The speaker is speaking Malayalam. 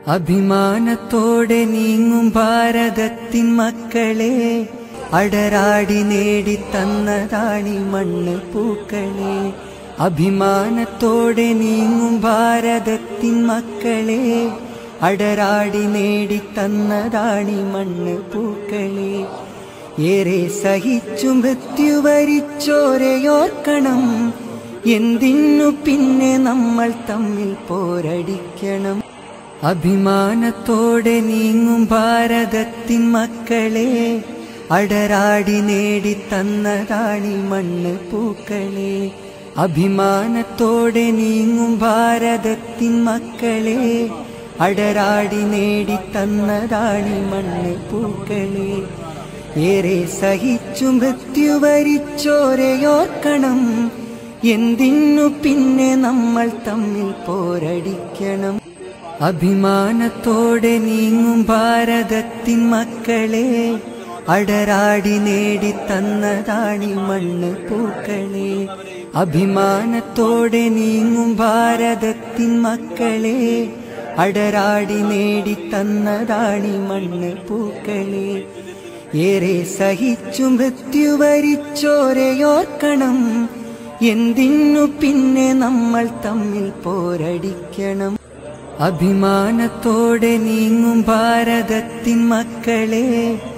അഭിമാനത്തോടെ നീങ്ങും ഭാരതത്തിൻ മക്കളെ അടരാടി നേടി തന്നതാണി മണ്ണ് പൂക്കളെ അഭിമാനത്തോടെ നീങ്ങും ഭാരതത്തിൻ മക്കളെ അടരാടി നേടി തന്നതാണി മണ്ണ് പൂക്കളെ ഏറെ സഹിച്ചു മൃത്യു വരിച്ചോരെയോർക്കണം എന്തിനു പിന്നെ നമ്മൾ തമ്മിൽ പോരടിക്കണം അഭിമാനത്തോടെ നീങ്ങും ഭാരതത്തിൻ മക്കളെ അടരാടി നേടി തന്നതാണി മണ്ണ് പൂക്കളെ അഭിമാനത്തോടെ നീങ്ങും ഭാരതത്തിൻ മക്കളെ അടരാടി നേടി തന്നതാണി മണ്ണ് പൂക്കളെ ഏറെ സഹിച്ചു മൃത്യു വരിച്ചോരെയോർക്കണം എന്തിനു പിന്നെ നമ്മൾ തമ്മിൽ പോരടിക്കണം അഭിമാനത്തോടെ നീങ്ങും ഭാരതത്തിൻ മക്കളെ അടരാടി നേടി തന്നതാണി മണ്ണ് പൂക്കളെ അഭിമാനത്തോടെ നീങ്ങും ഭാരതത്തിൻ മക്കളെ അടരാടി നേടി തന്നതാണി മണ്ണ് പൂക്കളെ ഏറെ സഹിച്ചു മൃത്യു വരിച്ചോരെയോർക്കണം എന്തിനു പിന്നെ നമ്മൾ തമ്മിൽ പോരടിക്കണം അഭിമാനത്തോടെ നീങ്ങും ഭാരതത്തിൻ മക്കളെ